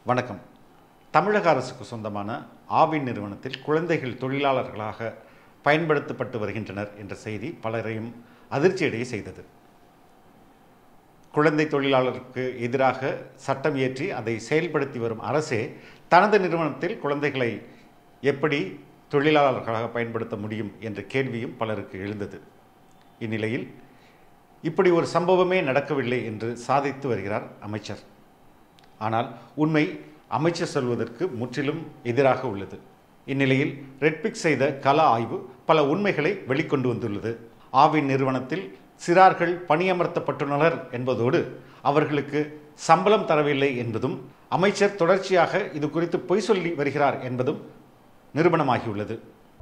வணக்கம் தமிழக அரசுக்கு சொந்தமான ஆவின் நிறுவனத்தில் குழந்தைகள் தொழிலாளர்களாக பயன்படுத்தப்பட்டு வருகின்றனர் என்ற செய்தி பலரையும் அதிர்ச்சியடைய செய்தது குழந்தை தொழிலாளருக்கு எதிராக சட்டம் இயற்றி அதை செயல்படுத்தி வரும் அரசே தனது நிறுவனத்தில் குழந்தைகளை எப்படி தொழிலாளர்களாக பயன்படுத்த முடியும் என்ற கேள்வியும் பலருக்கு எழுந்தது இந்நிலையில் இப்படி ஒரு சம்பவமே நடக்கவில்லை என்று சாதித்து வருகிறார் அமைச்சர் ஆனால் உண்மை அமைச்சர் சொல்வதற்கு முற்றிலும் எதிராக உள்ளது இந்நிலையில் ரெட்பிக் செய்த கள ஆய்வு பல உண்மைகளை வெளிக்கொண்டு வந்துள்ளது ஆவின் நிறுவனத்தில் சிறார்கள் பணியமர்த்தப்பட்டுள்ளனர் என்பதோடு அவர்களுக்கு சம்பளம் தரவில்லை என்பதும் அமைச்சர் தொடர்ச்சியாக இது குறித்து பொய் சொல்லி வருகிறார் என்பதும் நிரூபணமாகியுள்ளது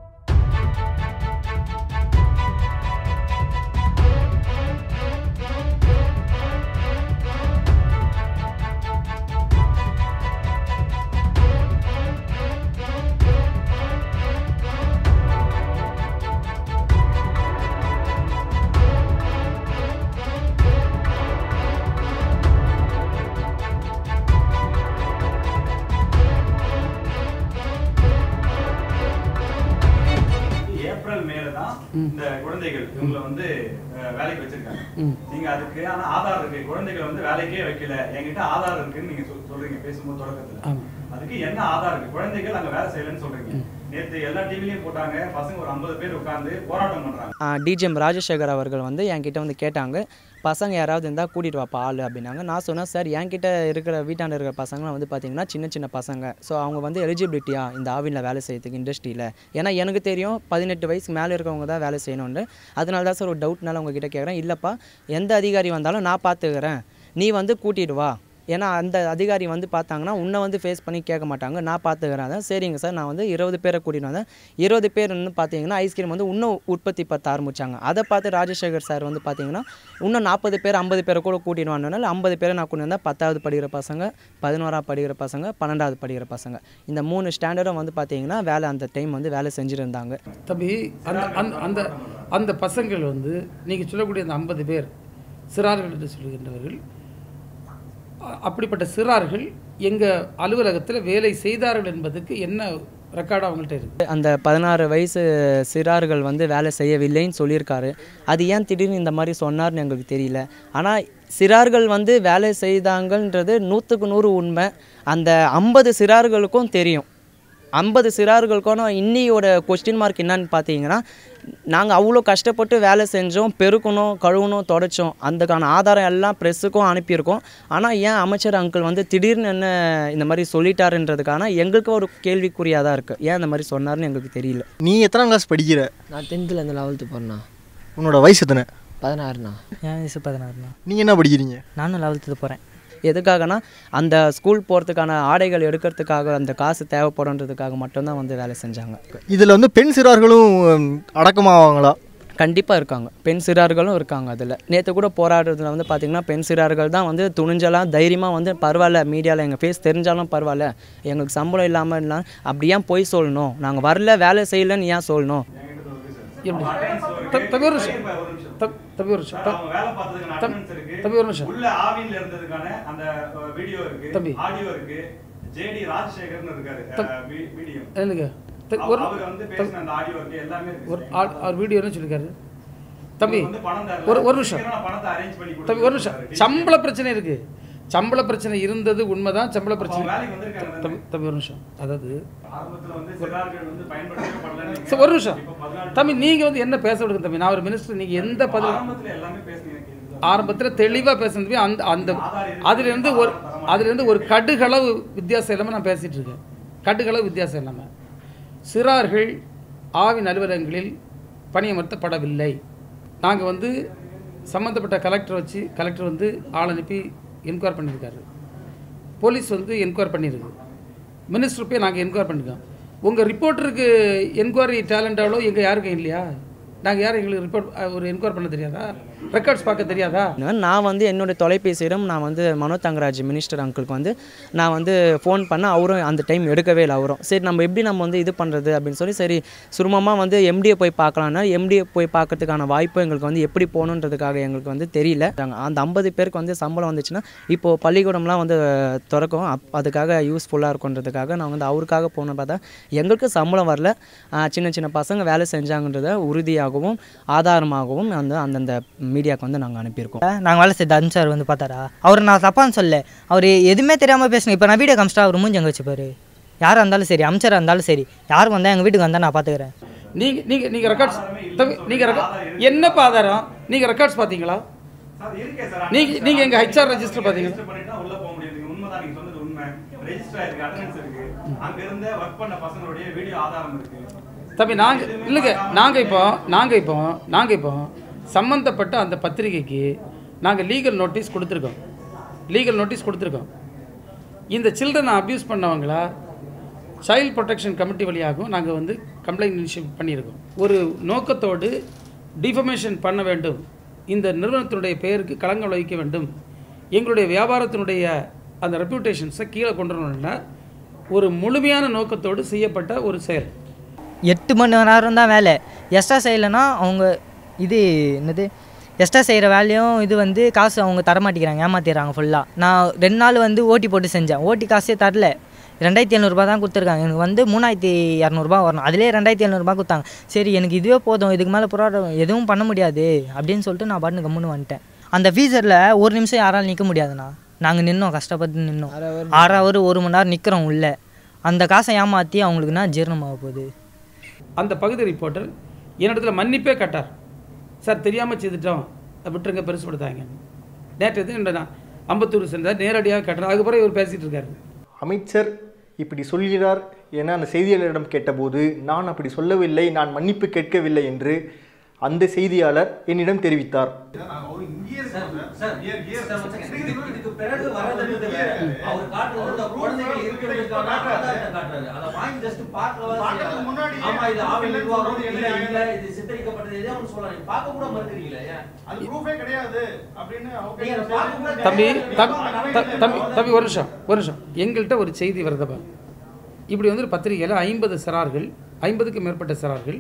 ஏப்ரல் மேல தான் இந்த குழந்தைகள் இவங்களை வந்து அஹ், வேலைக்கு வச்சிருக்காங்க நீங்க அதுக்கு ஆனா ஆதார் இருக்கு குழந்தைகளை வந்து வேலைக்கே வைக்கல என்கிட்ட ஆதார் இருக்குன்னு நீங்க சொல்- சொல்றீங்க பேசும்போது தொடக்கத்துல அதுக்கு என்ன ஆதார் இருக்கு குழந்தைகள் அங்க வேலை செய்யலன்னு சொல்றீங்க நேத்து எல்லா டிவிலையும் போட்டாங்க பசங்க ஒரு 50 பேர் உட்கார்ந்து போராட்டம் பண்றாங்க டிஜிஎம் ராஜசேகர் அவர்கள் வந்து என்கிட்ட வந்து கேட்டாங்க பசங்க யாராவது இருந்தால் கூட்டிகிட்டு வாப்பா ஆள் அப்படின்னாங்க நான் சொன்னேன் சார் என்கிட்ட இருக்கிற வீட்டாண்ட இருக்கிற பசங்களாம் வந்து பார்த்தீங்கன்னா சின்ன சின்ன பசங்க ஸோ அவங்க வந்து எலிஜிபிலிட்டியா இந்த ஆவினில் வேலை செய்யறதுக்கு இண்டஸ்ட்ரியில் ஏன்னா எனக்கு தெரியும் பதினெட்டு வயசுக்கு மேலே இருக்கவங்க தான் வேலை செய்யணும்னு அதனால தான் சார் ஒரு டவுட்னால உங்ககிட்ட கேட்குறேன் இல்லைப்பா எந்த அதிகாரி வந்தாலும் நான் பார்த்துக்கிறேன் நீ வந்து கூட்டிட்டு வா ஏன்னா அந்த அதிகாரி வந்து பார்த்தாங்கன்னா உன்னை வந்து ஃபேஸ் பண்ணி கேட்க மாட்டாங்க நான் பார்த்துக்கிறேன் அதான் சரிங்க சார் நான் வந்து இருபது பேரை கூட்டிட்டு வந்தேன் இருபது பேர் வந்து பார்த்தீங்கன்னா ஐஸ்கிரீம் வந்து இன்னும் உற்பத்தி பற்ற ஆரம்பிச்சாங்க அதை பார்த்து ராஜசேகர் சார் வந்து பார்த்தீங்கன்னா இன்னும் நாற்பது பேர் ஐம்பது பேரை கூட கூட்டிட்டு வந்தனால ஐம்பது பேரை நான் கொண்டு வந்தேன் பத்தாவது படிக்கிற பசங்க பதினோராவது படிக்கிற பசங்க பன்னெண்டாவது படிக்கிற பசங்க இந்த மூணு ஸ்டாண்டர்டும் வந்து பார்த்தீங்கன்னா வேலை அந்த டைம் வந்து வேலை செஞ்சுட்டு இருந்தாங்க தம்பி அந்த அந்த அந்த அந்த பசங்கள் வந்து நீங்கள் சொல்லக்கூடிய அந்த ஐம்பது பேர் சிறார்கள் என்று சொல்கின்றவர்கள் அ- அப்படிப்பட்ட சிறார்கள் எங்கள் அலுவலகத்தில் வேலை செய்தார்கள் என்பதுக்கு என்ன ரெக்கார்டு அவங்கள்ட்ட இருக்குது அந்த பதினாறு வயசு சிறார்கள் வந்து வேலை செய்யவில்லைன்னு சொல்லியிருக்காரு அது ஏன் திடீர்னு இந்த மாதிரி சொன்னார்னு எங்களுக்கு தெரியல ஆனால் சிறார்கள் வந்து வேலை செய்தாங்கன்றது நூற்றுக்கு நூறு உண்மை அந்த ஐம்பது சிறார்களுக்கும் தெரியும் ஐம்பது சிறார்களுக்கும் இன்னியோட கொஸ்டின் மார்க் என்னன்னு பார்த்தீங்கன்னா நாங்கள் அவ்வளோ கஷ்டப்பட்டு வேலை செஞ்சோம் பெருக்கணும் கழுவணும் தொடச்சோம் அதுக்கான ஆதாரம் எல்லாம் ப்ரெஸ்ஸுக்கும் அனுப்பியிருக்கோம் ஆனால் ஏன் அமைச்சர் அங்கிள் வந்து திடீர்னு என்ன இந்த மாதிரி சொல்லிட்டாருன்றதுக்கான எங்களுக்கு ஒரு கேள்விக்குறியாக தான் இருக்குது ஏன் இந்த மாதிரி சொன்னார்னு எங்களுக்கு தெரியல நீ எத்தனாம் கிளாஸ் படிக்கிற நான் டென்த்துலேருந்து லெவல்த்து போகிறேண்ணா உன்னோட வயசு எத்தனை பதினாறுண்ணா என் வயசு பதினாறுண்ணா நீங்கள் என்ன படிக்கிறீங்க நானும் லெவல்த்து போகிறேன் எதுக்காகனா அந்த ஸ்கூல் போகிறதுக்கான ஆடைகள் எடுக்கிறதுக்காக அந்த காசு தேவைப்படுன்றதுக்காக மட்டும்தான் வந்து வேலை செஞ்சாங்க இதில் வந்து பெண் சிறார்களும் ம், அடக்கமாவாங்களா கண்டிப்பாக இருக்காங்க பெண் சிறார்களும் இருக்காங்க அதில் நேற்று கூட போராடுறதுல வந்து பார்த்திங்கன்னா பெண் சிறார்கள் தான் வந்து துணிஞ்சலாம் தைரியமாக வந்து பரவாயில்ல மீடியாவில் எங்கள் ஃபேஸ் தெரிஞ்சாலும் பரவாயில்ல எங்களுக்கு சம்பளம் இல்லாமல் இல்லை அப்படி ஏன் பொய் சொல்லணும் நாங்கள் வரல வேலை செய்யலைன்னு ஏன் சொல்லணும் எப்படி த- தம்பி ஒரு நிமிஷம் த- தம்பி ஒரு நிமிஷம் த- அவங்க வேலை பார்த்ததுக்கான தம்- attendance இருக்கு தம்பி ஒரு நிமிஷம் உள்ள ஆவின்ல இருந்ததுக்கான அந்த வீடியோ இருக்கு தம்பி. ஆடியோ இருக்கு ஜேடி ராஜசேகர்னு இருக்காரு வீடியோ எனக்கு த- ஒரு அவர் வந்து பேசின அந்த ஆடியோ இருக்கு எல்லாமே இருக்கு ஒரு ஆள் அவர் வீடியோ என்ன சொல்லியிருக்காரு தம்பி வந்து பணம் தரல. ஒரு ஒரு நிமிஷம் சீக்கிரமா பணத்தை அரேஞ்ச் பண்ணி தம்பி ஒரு நிமிஷம் சம்பள பிரச்சனை இருக்கு சம்பள பிரச்சனை இருந்தது உண்மைதான் சம்பள பிரச்சனை அவங்க வேலைக்கு வந்திருக்காங்க தம்பி தம்பி ஒரு நிமிஷம் அதாவது ஆரம்பத்துல வந்து சிறார்கள் வந்து பயன்படுத்தவே படலன்னு சரி, ஒரு நிமிஷம் இப்ப பதினாலு தம்பி நீங்கள் வந்து என்ன பேச விடுங்க தம்பி நான் ஒரு மினிஸ்டர் நீங்கள் எந்த பதில் ஆரம்பத்துல எல்லாமே பேசுனீங்க எனக்கு இதுதான். ஆரம்பத்தில் தெளிவாக பேசுனது போய் அந்த அந்த அதுலேருந்து ஒரு அதுலேருந்து ஒரு கடுகளவு வித்தியாசம் இல்லாமல் நான் பேசிகிட்டு இருக்கேன் கடுகளவு வித்தியாசம் இல்லாமல் சிறார்கள் ஆவின் அலுவலகங்களில் பணியமர்த்தப்படவில்லை நாங்கள் வந்து சம்மந்தப்பட்ட கலெக்டர் வச்சு கலெக்டர் வந்து ஆள் அனுப்பி என்கொயர் பண்ணியிருக்காரு போலீஸ் வந்து என்கொயர் பண்ணியிருக்கு மினிஸ்டர் போய் நாங்கள் என்கொயர் பண்ணியிருக்கோம் உங்கள் ரிப்போர்ட்டருக்கு என்கொயரி டேலண்ட் அவ்வளோ எங்கள் யாருக்கும் இல்லையா நாங்கள் யாரும் எங்களுக்கு ரிப்போர்ட் ஒரு என்கொயர் பண்ண தெரியாதா ரெக்கார்ட்ஸ் பார்க்க தெரியாதா நான் வந்து என்னுடைய தொலைபேசியிலும் நான் வந்து மனோ தங்கராஜ் மினிஸ்டர் அங்கிளுக்கு வந்து நான் வந்து ஃபோன் பண்ண அவரும் அந்த டைம் எடுக்கவே இல்லை அவரும் சரி நம்ம எப்படி நம்ம வந்து இது பண்ணுறது அப்படின்னு சொல்லி சரி சுருமமாக வந்து எம்டியை போய் பார்க்கலான்னா எம்டியை போய் பார்க்கறதுக்கான வாய்ப்பு எங்களுக்கு வந்து எப்படி போகணுன்றதுக்காக எங்களுக்கு வந்து தெரியல நாங்க அந்த ஐம்பது பேருக்கு வந்து சம்பளம் வந்துச்சுன்னா இப்போது பள்ளிக்கூடம்லாம் வந்து திறக்கும் அப் அதுக்காக யூஸ்ஃபுல்லாக இருக்குன்றதுக்காக நான் வந்து அவருக்காக போன பார்த்தா எங்களுக்கு சம்பளம் வரல ஆஹ் சின்ன சின்ன பசங்க வேலை செஞ்சாங்கன்றத உறுதியாகவும் ஆதாரமாகவும் அந்த அந்தந்த மீடியாவுக்கு வந்து நாங்கள் அனுப்பியிருக்கோம் நாங்கள் வேலை செய்த அருண் சார் வந்து பார்த்தாரா அவர் நான் தப்பான்னு சொல்ல அவர் எதுவுமே தெரியாமல் பேசுங்க இப்போ நான் வீடியோ காமிச்சிட்டா அவர் மூஞ்சி அங்கே வச்சுப்பாரு யாராக இருந்தாலும் சரி அமைச்சராக இருந்தாலும் சரி யார் வந்தால் எங்கள் வீட்டுக்கு வந்தால் நான் பார்த்துக்கிறேன் நீங்க நீங்க நீங்க ரெக்கார்ட்ஸ் தம்பி நீங்க ரெக்கார்ட் என்னப்பா ஆதாரம் நீங்க ரெக்கார்ட்ஸ் பாத்தீங்களா சார் இருக்கே சார் நீங்க- நீங்க எங்க HR register பாத்தீங்களா? ரெஜிஸ்டர் பண்ணிட்டா உள்ள போக முடியும் நீங்க உண்மைதான் நீங்க சொன்னது உண்மை ரெஜிஸ்டர் ஆயிருக்கு அட்டெண்டன்ஸ் இருக்கு அங்க இருந்த ஒர்க் பண்ண பசங்களுடைய வீடியோ ஆதாரம் இருக்கு தம்பி நாங்க இல்லைங்க நாங்க இப்போ நாங்க இப்போ நாங்க இப்போ சம்பந்தப்பட்ட அந்த பத்திரிகைக்கு நாங்க லீகல் நோட்டீஸ் கொடுத்துருக்கோம் லீகல் நோட்டீஸ் கொடுத்துருக்கோம் இந்த சில்ட்ரனை அப்யூஸ் பண்ணவங்கள சைல்ட் ப்ரொடெக்ஷன் கமிட்டி வழியாகவும் நாங்கள் வந்து கம்ப்ளைண்ட் இனிஷியேட் பண்ணியிருக்கோம் ஒரு நோக்கத்தோடு டிஃபமேஷன் பண்ண வேண்டும் இந்த நிறுவனத்தினுடைய பெயருக்கு களங்கம் விளைவிக்க வேண்டும் எங்களுடைய வியாபாரத்தினுடைய அந்த ரெப்யூட்டேஷன்ஸை கீழே கொண்டு வரணும்னா ஒரு முழுமையான நோக்கத்தோடு செய்யப்பட்ட ஒரு செயல் எட்டு மணி நேரம் தான் வேலை எக்ஸ்ட்ரா செய்யலைன்னா அவங்க இது என்னது எக்ஸ்ட்ரா செய்கிற வேலையும் இது வந்து காசு அவங்க தரமாட்டேங்கிறாங்க ஏமாத்திடுறாங்க ஃபுல்லாக நான் ரெண்டு நாள் வந்து ஓட்டி போட்டு செஞ்சேன் ஓட்டி காசே தரல ரெண்டாயிரத்தி எழுநூறுபா தான் கொடுத்துருக்காங்க எனக்கு வந்து மூணாயிரத்தி இரநூறுபா வரணும் அதிலே ரெண்டாயிரத்தி எழுநூறுபா கொடுத்தாங்க சரி எனக்கு இதுவே போதும் இதுக்கு மேலே போராட்டம் எதுவும் பண்ண முடியாது அப்படின்னு சொல்லிட்டு நான் பாட்டுன்னு கம்முன்னு வந்துட்டேன் அந்த ஃபீஸரில் ஒரு நிமிஷம் யாராலும் நிற்க முடியாதுண்ணா நாங்கள் நின்னோம் கஷ்டப்பட்டு நின்னோம் ஆறு ஹவர் ஒரு மணி நேரம் நிற்கிறோம் உள்ளே அந்த காசை ஏமாற்றி அவங்களுக்குன்னா ஜீரணமாக போகுது அந்த பகுதி ரிப்போர்ட்டர் என்னிடத்துல மன்னிப்பே கட்டார் சார் தெரியாமல் செய்துட்டோம் விட்டுருங்க பெருசுப்படுத்தாங்க நேற்று எது நான் அம்பத்தூர் சென்றார் நேரடியாக கட்டுறார் அதுக்கப்புறம் இவர் பேசிகிட்டு இருக்காரு அமைச்சர் இப்படி சொல்கிறார் என அந்த செய்தியாளரிடம் கேட்டபோது நான் அப்படி சொல்லவில்லை நான் மன்னிப்பு கேட்கவில்லை என்று அந்த செய்தியாளர் என்னிடம் தெரிவித்தார் இதுக்கு பிறகு வரதுன்றது வேற. அவர் காட்டுறது வந்து குழந்தைகள் இருக்கிறதுக்கான ஆதாரத்தை காட்டுறாரு. அதை வாங்கி just பார்க்கவா செய்யலாம். ஆமா, இது ஆவி நிர்வாகம், இல்ல, இல்ல, இது சித்தரிக்கப்பட்டது, இதே ஒண்ணு சொல்லலாம். நீங்க பார்க்க கூட மறுக்கிறீங்களே, ஏன்? நீங்க அதை பார்க்க கூட தம்பி கிடையாது. தம்பி த- தம்பி தம்பி ஒரு நிமிஷம் ஒரு நிமிஷம் எங்கள்கிட்ட ஒரு செய்தி வருதப்பா இப்படி வந்து ஒரு பத்திரிகையில் ஐம்பது சிறார்கள் ஐம்பதுக்கு மேற்பட்ட சிறார்கள்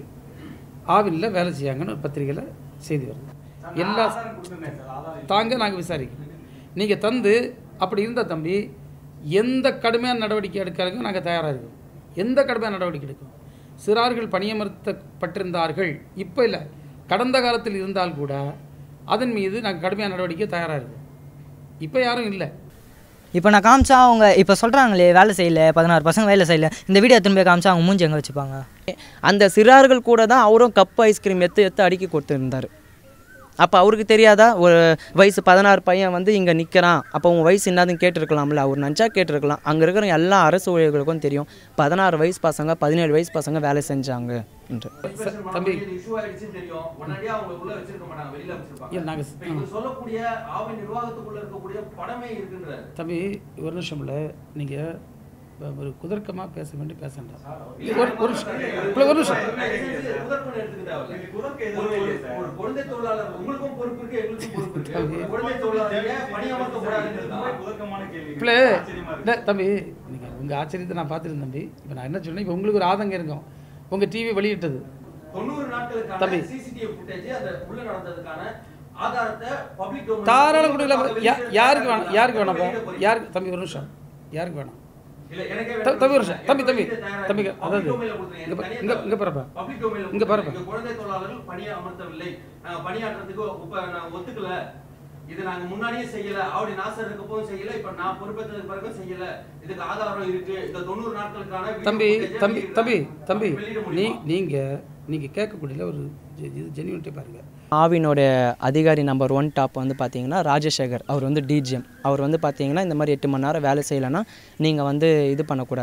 ஆவினில் வேலை செய்யாங்கன்னு ஒரு பத்திரிகையில் செய்தி வருது எல்லா ஆதாரம் கொடுத்திருந்தேன் சார் ஆதாரம் தாங்க நாங்கள் விசாரிக்கிறோம் நீங்கள் தந்து அப்படி இருந்தால் தம்பி எந்த கடுமையான நடவடிக்கை எடுக்கிறதுக்கும் நாங்கள் தயாராக இருக்கோம் எந்த கடுமையான நடவடிக்கை எடுக்கும் சிறார்கள் பணியமர்த்தப்பட்டிருந்தார்கள் இப்போ இல்லை கடந்த காலத்தில் இருந்தால் கூட அதன் மீது நாங்கள் கடுமையான நடவடிக்கை தயாராக இருக்கோம் இப்போ யாரும் இல்லை இப்போ நான் காமிச்சா அவங்க இப்போ சொல்கிறாங்களே வேலை செய்யல பதினாறு பசங்க வேலை செய்யல இந்த வீடியோ திரும்ப போய் காமிச்சா அவங்க மூஞ்சி எங்கே வச்சுப்பாங்க அந்த சிறார்கள் கூட தான் அவரும் கப் ஐஸ்கிரீம் எடுத்து எடுத்து அடுக்கி கொடுத்துருந்தார் அப்போ அவருக்கு தெரியாதா ஒரு வயசு பதினாறு பையன் வந்து இங்கே நிற்கிறான் அப்போ உன் வயசு என்னதுன்னு கேட்டிருக்கலாம்ல அவர் நினச்சா கேட்டிருக்கலாம் அங்கே இருக்கிற எல்லா அரசு ஊழியர்களுக்கும் தெரியும் பதினாறு வயசு பசங்க பதினேழு வயசு பசங்க வேலை செஞ்சாங்க என்று தம்பி. இது issue ஆயிடுச்சுன்னு தெரியும். உடனடியா அவங்க உள்ள வச்சிருக்க மாட்டாங்க, வெளியில வச்சிருப்பாங்க. இல்ல, நாங்க- இப்ப இவர் சொல்லக்கூடிய ஆவி நிர்வாகத்துக்குள்ள இருக்கக்கூடிய படமே இருக்குன்றாரு. தம்பி ஒரு நிமிஷம் இல்லை நீங்கள் ஒரு குதர்க்கமாக பேச வேண்டி பேசண்டா ஒரு ஒரு நிமிஷம் இல்லை, ஒரு நிமிஷம் தயவு செஞ்சு முதற்கொண்டு எடுத்துக்க தேவையில்ல. இது குதர்க்க ஒரு எதுவுமே இல்லை ஒரு- சார். ஒரு குழந்தை தொழிலாளர் உங்களுக்கும் பொறுப்பு இருக்கு எங்களுக்கும் பொறுப்பு இருக்கு ஒரு குழந்தை தொழிலாளரை பணியமர்த்தக்கூடாதுன்னு ரொம்ப இருக்கா? குதர்க்கமான கேள்வி பிள்ளை ஆச்சரியமா இருக்கு இல்லை தம்பி நீங்கள் உங்கள் ஆச்சரியத்தை நான் பார்த்துருந்தேன் தம்பி இப்போ நான் என்ன சொன்னேன் இப்போ உங்களுக்கு ஒரு ஆதங்கம் இருக்கும் உங்கள் டிவி வெளியிட்டது தொண்ணூறு நாட்களுக்கான தம்பி. CCTV footage, அந்த உள்ள நடந்ததுக்கான ஆதாரத்தை public domain- தாராளம் கொடுக்கல வெளியிட யா- யாருக்கு வேணும் போறீங்க. யாருக்கு வேணாம்ப்பா வெளியிட போறீங்க. யாருக்கு தம்பி ஒரு நிமிஷம் யாருக்கு வேணும் இல்ல, எனக்கே த- வேணும். தம்பி ஒரு நிமிஷம் தம்பி தம்பி எனக்கு தயாரா தம்பி இருக்கு. அதாவது Public domain ல கொடுத்துருங்க. இங்க எனக்கு பா- தனியா இங்க தேவை. இங்க பாருப்பா Public domain ல இங்க பாருப்பா. கொடுத்துருங்க. குழந்தை தொழிலாளர்கள் பணிய அமர்த்தவில்லை நாங்க பணியாற்றுறதுக்கு இப்ப நாங்க ஒத்துக்கல இது நாங்க முன்னாடியே செய்யல ஆவடி நாசர் இருக்கப்போ செய்யல இப்ப நான் பொறுப்பேற்றதுக்கு பிறகு செய்யல இதுக்கு ஆதாரம் இருக்கு இந்த தொண்ணூறு நாட்களுக்கான video தம்பி footage தம்பி வெளியிட- தம்பி தம்பி வெளியிட நீ முடியுமா? நீங்கள் நீங்கள் கேட்கக்கூடிய ஒரு ஜெ- இது ஜென்யூனிட்டி பாருங்கள் ஆவினோட அதிகாரி நம்பர் ஒன் டாப் வந்து பார்த்தீங்கன்னா ராஜசேகர் அவர் வந்து டிஜிஎம் அவர் வந்து பார்த்தீங்கன்னா இந்த மாதிரி எட்டு மணி நேரம் வேலை செய்யலைன்னா நீங்கள் வந்து இது பண்ணக்கூடாது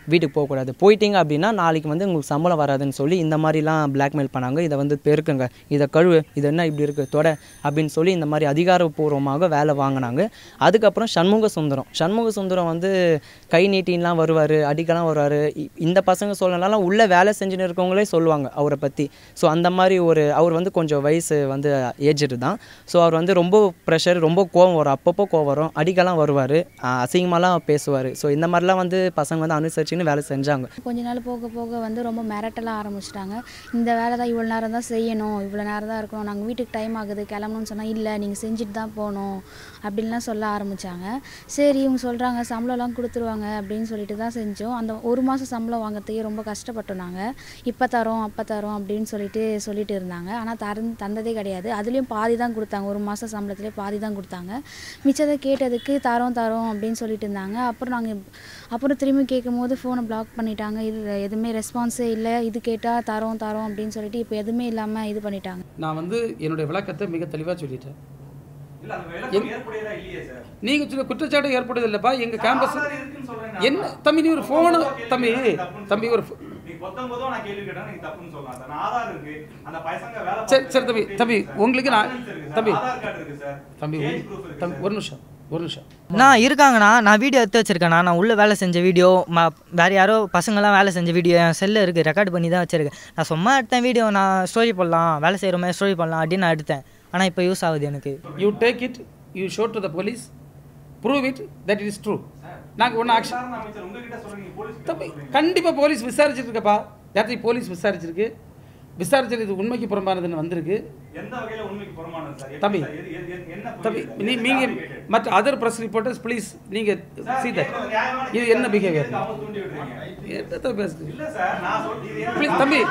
வீட்டுக்கு போகக்கூடாது போயிட்டீங்க அப்படின்னா நாளைக்கு வந்து உங்களுக்கு சம்பளம் வராதுன்னு சொல்லி இந்த மாதிரிலாம் பிளாக்மெயில் பண்ணாங்க இதை வந்து பெருக்குங்க இதை கழுவு இது என்ன இப்படி இருக்குது தொட அப்படின்னு சொல்லி இந்த மாதிரி அதிகாரப்பூர்வமாக வேலை வாங்கினாங்க அதுக்கப்புறம் சண்முக சுந்தரம் சண்முக சுந்தரம் வந்து கை நீட்டின்லாம் வருவார் அடிக்கலாம் வருவார் இந்த பசங்க சொல்லலாம் உள்ளே வேலை செஞ்சுன்னு இருக்கவங்களே சொல்லுவாங்க அவரை பற்றி ஸோ அந்த மாதிரி ஒரு அவர் வந்து கொஞ்சம் வயசு வந்து ஏஜ்டு தான் ஸோ அவர் வந்து ரொம்ப ப்ரெஷர் ரொம்ப கோவம் வரும் அப்பப்போ கோவம் வரும் அடிக்கலாம் வருவார் அசிங்கமாலாம் பேசுவார் ஸோ இந்த மாதிரிலாம் வந்து பசங்க வந்து அனுசரிச்சுன்னு வேலை செஞ்சாங்க கொஞ்ச நாள் போக போக வந்து ரொம்ப மிரட்டலாம் ஆரம்பிச்சிட்டாங்க இந்த வேலை தான் இவ்வளோ நேரம் தான் செய்யணும் இவ்வளோ நேரம் தான் இருக்கணும் நாங்கள் வீட்டுக்கு டைம் ஆகுது கிளம்பணும்னு சொன்னால் இல்லை நீங்கள் செஞ்சுட்டு தான் போகணும் அப்படின்லாம் சொல்ல ஆரம்பித்தாங்க சரி இவங்க சொல்கிறாங்க சம்பளம்லாம் கொடுத்துருவாங்க அப்படின்னு சொல்லிட்டு தான் செஞ்சோம் அந்த ஒரு மாதம் சம்பளம் வாங்குறதுக்கே ரொம்ப கஷ்டப்பட்டோம் நாங்கள் இப்போ தரோம் அப்போ தரோம் அப்படின்னு சொல்லிட்டு சொல்லிட்டு இருந்தாங்க ஆனால் தரந் தந்ததே கிடையாது அதுலேயும் பாதி தான் கொடுத்தாங்க ஒரு மாதம் சம்பளத்துலேயே பாதி தான் கொடுத்தாங்க மிச்சத்தை கேட்டதுக்கு தரோம் தரோம் அப்படின்னு சொல்லிட்டு இருந்தாங்க அப்புறம் நாங்கள் அப்புறம் திரும்பி கேட்கும் போது ஃபோனை பிளாக் பண்ணிட்டாங்க இது எதுவுமே ரெஸ்பான்ஸே இல்லை இது கேட்டால் தரோம் தரோம் அப்படின்னு சொல்லிட்டு இப்போ எதுவுமே இல்லாமல் இது பண்ணிட்டாங்க நான் வந்து என்னுடைய விளக்கத்தை மிக தெளிவாக சொல்லிட்டேன் இல்ல அந்த விளக்கம் ஏற்புடையதா இல்லையே சார் நீங்கள் சொல்ல குற்றச்சாட்டு ஏற்படுது இல்லைப்பா எங்கள் கேம்பஸ் ஆதார் இருக்குன்னு சொல்றேன் நான். என்ன தம்பி நீ ஒரு ஃபோனு தம்பி தப்புன்னு தம்பி ஒரு சொல்றேன். நீ பத்தொன்பதோ நான் கேள்வி கேட்டா நீங்க தப்புன்னு சொல்லலாம் சார் நான் ஆதார் இருக்கு அந்த பசங்க வேலை சரி, பார்க்கறது சரி, தம்பி, இருக்கு தம்பி, சார். உங்களுக்கு நான்- attendance இருக்கு சார். தம்பி. ஆதார் கார்டு இருக்கு சார் தம்பி ஏஜ் ப்ரூஃப் இருக்கு தம்பி சார். ஒரு நிமிஷம் ஒரு நிமிஷம் நான் இருக்காங்கண்ணா நான் வீடியோ எடுத்து வச்சிருக்கேண்ணா நான் உள்ளே வேலை செஞ்ச வீடியோ ம வேறு யாரோ பசங்களாம் வேலை செஞ்ச வீடியோ என் செல்லில் இருக்குது ரெக்கார்ட் பண்ணி தான் வச்சிருக்கேன் நான் சும்மா எடுத்தேன் வீடியோ நான் ஸ்டோரி போடலாம் வேலை செய்கிற மாதிரி ஸ்டோரி பண்ணலாம் அப்படின்னு நான் எடுத்தேன் ஆனால் இப்போ யூஸ் ஆகுது எனக்கு you take it you show to the police prove it that it is true நாங்கள் ஒன்றும் ஆக்ஷன் சார், நான் அமைச்சர் உங்ககிட்ட சொல்றீங்க போலீஸ் தம்பி கண்டிப்பாக போலீஸ் விசாரிச்சிருக்கப்பா நேரத்தை போலீஸ் விசாரிச்சிருக்கு விசாரிச்சது இது உண்மைக்கு புறம்பானதுன்னு வந்திருக்கு எந்த வகையில உண்மைக்கு புறமானது சார் எப்படி தம்பி. சார்? எது- எது- எது- என்ன தம்பி புரியுது? நீ எது நீங்கள் fabricated? மற்ற அதர் ப்ரெஸ் ரிப்போர்ட்டர்ஸ் ப்ளீஸ் நீங்கள் சார், see that கேட்கறது நியாயமான இது கேள்வி என்ன சார். பிஹேவியர் எதுக்கு அவங்க தூண்டி விடுறீங்க? என்னத்தை பேசுது இல்ல சார், நான் சொல்றது இது என்ன Please, தம்பி.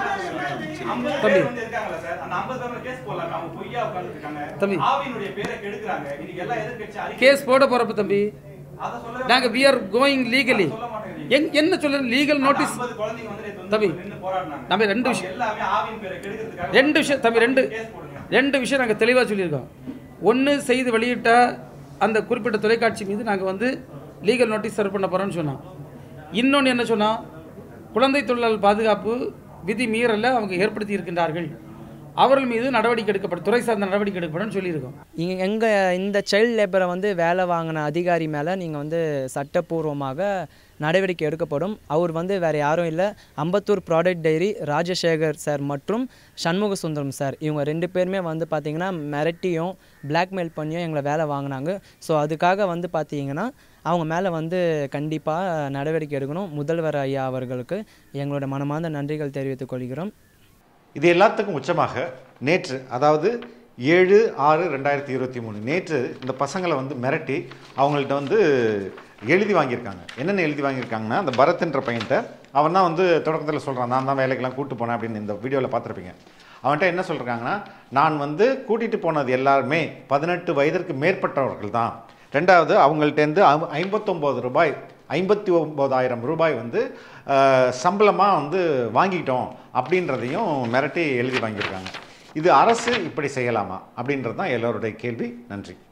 50 தம்பி. பேர் வந்து இருக்காங்கல்ல சார், அந்த 50 பேர்ல கேஸ் போடலாம். அவங்க பொய்யா உட்கார்ந்துட்டு இருக்காங்க. தம்பி. ஆவியினுடைய பேரை கெடுக்குறாங்க. இன்னைக்கு எல்லா எதிர்க்கட்சி அறிக்கை- கேஸ் போட போகிறப்ப தம்பி அதை சொல்லவே நாங்கள் வி ஆர் கோயிங் லீகலி சொல்ல மாட்டேங்கிறீங்க. எங் என்ன சொல்ல லீகல் அந்த நோட்டீஸ் 50 குழந்தைங்க வந்து நேத்து வந்து தம்பி. நின்னு போராடினாங்க. தம்பி, ரெண்டு அவங்க விஷயம். எல்லாமே ஆவியின் பேரை கெடுக்கிறதுக்காக ரெண்டு விஷயம் தம்பி ரெண்டு கேஸ் போடுங்க. ரெண்டு விஷயம் நாங்கள் தெளிவாக சொல்லியிருக்கோம் ஒன்று செய்து வெளியிட்ட அந்த குறிப்பிட்ட தொலைக்காட்சி மீது நாங்கள் வந்து லீகல் நோட்டீஸ் சர்வ் பண்ண போகிறோம்னு சொன்னோம் இன்னொன்று என்ன சொன்னோம் குழந்தை தொழிலாளர் பாதுகாப்பு விதி மீறலை அவங்க ஏற்படுத்தி இருக்கின்றார்கள் அவர்கள் மீது நடவடிக்கை எடுக்கப்படும் துறை சார்ந்த நடவடிக்கை எடுக்கப்படும் சொல்லியிருக்கோம் இங்கே எங்கள் இந்த சைல்ட் லேபரை வந்து வேலை வாங்கின அதிகாரி மேலே நீங்கள் வந்து சட்டப்பூர்வமாக நடவடிக்கை எடுக்கப்படும் அவர் வந்து வேறு யாரும் இல்லை Ambattur product dairy Rajasekar sir மற்றும் சண்முக சுந்தரம் சார் இவங்க ரெண்டு பேருமே வந்து பார்த்திங்கன்னா மிரட்டியும் பிளாக்மெயில் பண்ணியும் எங்களை வேலை வாங்கினாங்க ஸோ அதுக்காக வந்து பார்த்தீங்கன்னா அவங்க மேலே வந்து கண்டிப்பாக நடவடிக்கை எடுக்கணும் முதல்வர் ஐயா அவர்களுக்கு எங்களோட மனமார்ந்த நன்றிகள் தெரிவித்துக் கொள்கிறோம் இது எல்லாத்துக்கும் உச்சமாக நேற்று அதாவது ஏழு ஆறு ரெண்டாயிரத்தி இருபத்தி மூணு நேற்று இந்த பசங்களை வந்து மிரட்டி அவங்கள்ட்ட வந்து எழுதி வாங்கியிருக்காங்க என்னென்ன எழுதி வாங்கியிருக்காங்கன்னா அந்த பரத்ன்ற பையன்கிட்ட அவன் தான் வந்து தொடக்கத்தில் சொல்கிறான் நான் தான் வேலைக்கெல்லாம் கூட்டு போனேன் அப்படின்னு இந்த வீடியோவில் பார்த்துருப்பீங்க அவன்கிட்ட என்ன சொல்கிறாங்கன்னா நான் வந்து கூட்டிகிட்டு போனது எல்லாருமே பதினெட்டு வயதிற்கு மேற்பட்டவர்கள் தான் ரெண்டாவது அவங்கள்ட்டேருந்து ஐம்பத்தொம்போது ரூபாய் ஐம்பத்தி ஒம்போதாயிரம் ரூபாய் வந்து சம்பளமாக வந்து வாங்கிட்டோம் அப்படின்றதையும் மிரட்டி எழுதி வாங்கியிருக்காங்க இது அரசு இப்படி செய்யலாமா அப்படின்றது தான் எல்லோருடைய கேள்வி நன்றி